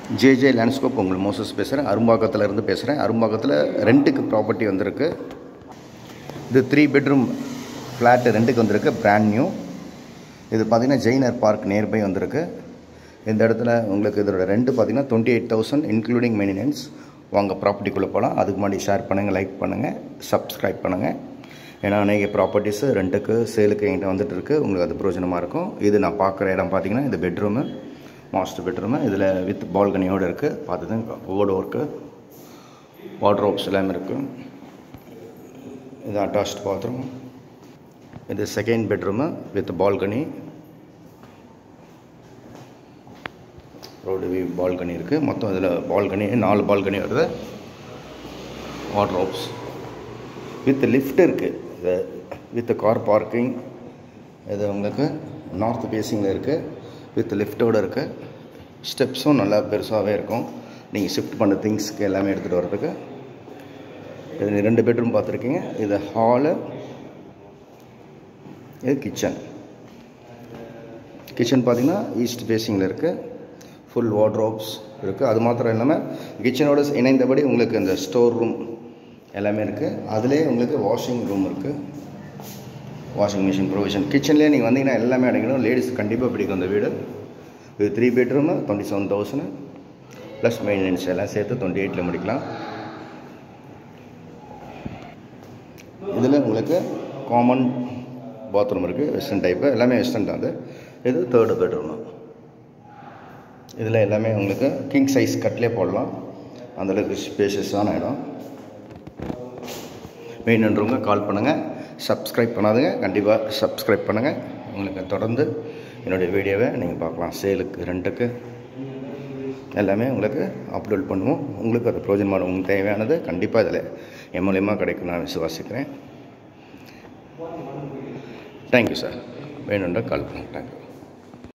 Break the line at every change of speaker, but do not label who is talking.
JJ landscape உங்களுக்கு Moses பேசுகிறேன் அரும்பாக்கத்தில் இருந்து பேசுகிறேன் அரும்பாக்கத்தில் ரெண்ட்டுக்கு ப்ராப்பர்ட்டி வந்திருக்கு இது த்ரீ பெட்ரூம் ஃப்ளாட்டு ரெண்டுக்கு வந்திருக்கு பிராண்ட் நியூ இது பார்த்தீங்கன்னா ஜெயினர் பார்க் நியர்பை வந்திருக்கு இந்த இடத்துல உங்களுக்கு இதோட ரெண்டு பார்த்தீங்கன்னா twenty eight thousand including maintenance வாங்க ப்ராப்பர்ட்டிக்குள்ளே போகலாம் அதுக்கு முன்னாடி ஷேர் பண்ணுங்கள் லைக் பண்ணுங்கள் சப்ஸ்கிரைப் பண்ணுங்கள் ஏன்னா அநேக ப்ராப்பர்ட்டிஸு ரெண்டுக்கு சேலுக்கு என்கிட்ட வந்துட்டு இருக்கு உங்களுக்கு அது பிரயோஜனமாக இருக்கும் இது நான் பார்க்குற இடம் பார்த்தீங்கன்னா இது பெட்ரூமு மாஸ்டர் பெட்ரூமு இதில் வித் பால்கனியோடு இருக்குது பார்த்துதான் ஓடு ஒர்க்கு வாட்ரோப்ஸ் எல்லாமே இருக்குது இது அட்டாச்ட் பாத்ரூம் இது second bedroom with balcony road view balcony இருக்குது மொத்தம் இதில் பால்கனி நாலு பால்கனி வருது வாட்ரோப்ஸ் வித் லிஃப்ட் இருக்குது இது வித் கார் பார்க்கிங் இது உங்களுக்கு நார்த் ஃபேஸிங்கில் இருக்குது வித் லிஃப்ட்டோடு இருக்குது ஸ்டெப்ஸும் நல்லா பெருசாகவே இருக்கும் நீங்கள் ஷிஃப்ட் பண்ண திங்ஸ்க்கு எல்லாமே எடுத்துகிட்டு வர்றதுக்கு இது ரெண்டு பெட்ரூம் பார்த்துருக்கீங்க இது ஹாலு இது கிச்சன் கிச்சன் பார்த்தீங்கன்னா ஈஸ்ட் ஃபேஸிங்கில் இருக்குது ஃபுல் வார்ட்ரோப்ஸ் இருக்குது அது மாத்திரம் இல்லாமல் கிச்சனோட இணைந்தபடி உங்களுக்கு இந்த ஸ்டோர் ரூம் எல்லாமே இருக்குது அதிலே உங்களுக்கு வாஷிங் ரூம் இருக்குது வாஷிங் மிஷின் ப்ரொவிஷன் கிச்சன்லேயே நீங்கள் வந்தீங்கன்னா எல்லாமே அடங்கிடும் லேடிஸ் கண்டிப்பாக பிடிக்கும் இந்த வீடு இது three bedroom twenty seven thousand plus maintenance எல்லாம் சேர்த்து டுவெண்ட்டி எயிட்டில் முடிக்கலாம் இதில் உங்களுக்கு காமன் பாத்ரூம் இருக்குது வெஸ்டர்ன் டைப்பு எல்லாமே வெஸ்டர்ன் தான் அது இது தேர்டு பெட்ரூமு இதில் எல்லாமே உங்களுக்கு கிங் சைஸ் கட்லேயே போடலாம் அந்தளவுக்கு ஸ்பேஷியஸான இடம் வேணுன்றவங்க கால் பண்ணுங்கள் சப்ஸ்கிரைப் பண்ணாதுங்க கண்டிப்பாக சப்ஸ்கிரைப் பண்ணுங்கள் உங்களுக்கு தொடர்ந்து என்னுடைய வீடியோவை நீங்கள் பார்க்கலாம் சேலுக்கு ரெண்டுக்கு எல்லாமே உங்களுக்கு அப்லோட் பண்ணுவோம் உங்களுக்கு அது பிரயோஜனமான உங்களுக்கு தேவையானது கண்டிப்பாக இதில் என் மூலியமாக கிடைக்கும் நான் விசுவாசிக்கிறேன் தேங்க்யூ சார் வேணுன்ற கால் பண்ணுங்கள் தேங்க்யூ